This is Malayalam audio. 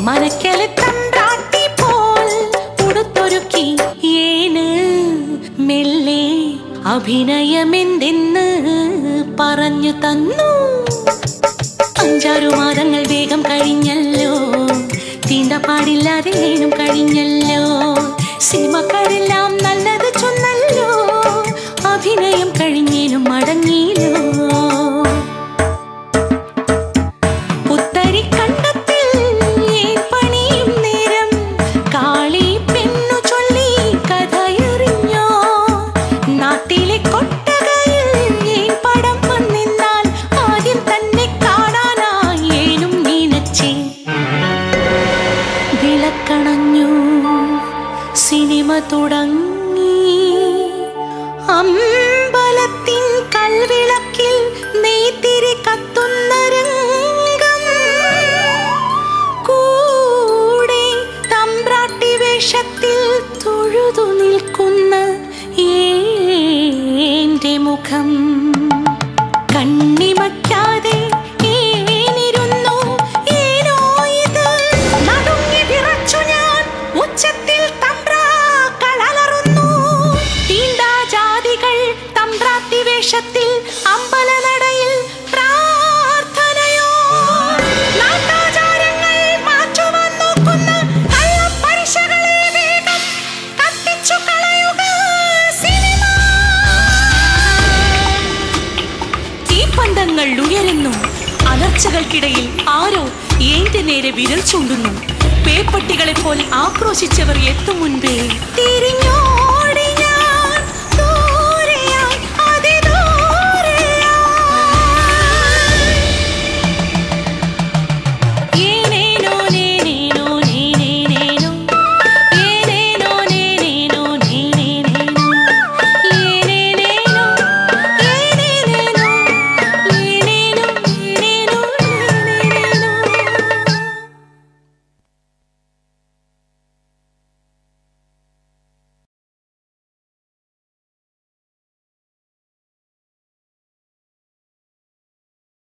മനക്കലെ തമ്പ്രാട്ടി പോൽ ഉടുത്തൊരുക്കി ഏന് മെല്ലെ അഭിനയമെന്തെന്ന് പറഞ്ഞു തന്നു അഞ്ചാറു മാസങ്ങൾ വേഗം കഴിഞ്ഞല്ലോ തീണ്ട പാടില്ലാതെ ഏനും കഴിഞ്ഞല്ലോ സിനിമക്കാരെല്ലാം നല്ലത് ചൊന്നല്ലോ അഭിനയം കഴിഞ്ഞേനും മടങ്ങിയില്ലോ പുത്തരിക്കണ്ടത്തിൽ ഏൻ പണിയും നേരം കാളി പെണ്ണു ചൊല്ലി കഥയറിഞ്ഞോ നാട്ടിലെ കൊട്ടകയിൽ ഏൻ പടം വന്നിന്നാൽ ആദ്യം തന്നെ കാണാനായി ഏനും നീനച്ചേ വിളക്കണഞ്ഞു സിനിമ തുടങ്ങി അമ്പലത്തിൻ കൽവിളക്കിൽ നെയ്ത്തിരി കത്തുന്ന രംഗം കൂടെ തമ്പ്രാട്ടി വേഷത്തിൽ തൊഴുതു നിൽക്കുന്ന ഏന്റെ മുഖം കണ്ണിമയ്ക്കാതെ ഏനിരുന്നു ഏനോ ഇത് നടുങ്ങി വിറച്ചു ഞാൻ ഉച്ചത്തിൽ തമ്പ്രാക്കൾ അലറുന്നു തീണ്ടാജാതികൾ തമ്പ്രാത്തി വേഷത്തിൽ അമ്പലനടയിൽ പ്രാർത്ഥനയോ നാട്ടാചാരങ്ങൾ മാറ്റുവാൻ നോക്കുന്ന കള്ളപ്പലിശകളെ വേഗം കത്തിച്ചു കളയുക സിനിമ തീപ്പന്തങ്ങൾ ഉയരുന്നു അലർച്ചകൾക്കിടയിൽ ആരോ ഏന്റെ നേരെ വിരൽ ചൂണ്ടുന്നു പേപ്പട്ടികളെ പോലെ ആക്രോശിച്ചവർ എത്തും മുൻപേ തിരിഞ്ഞോ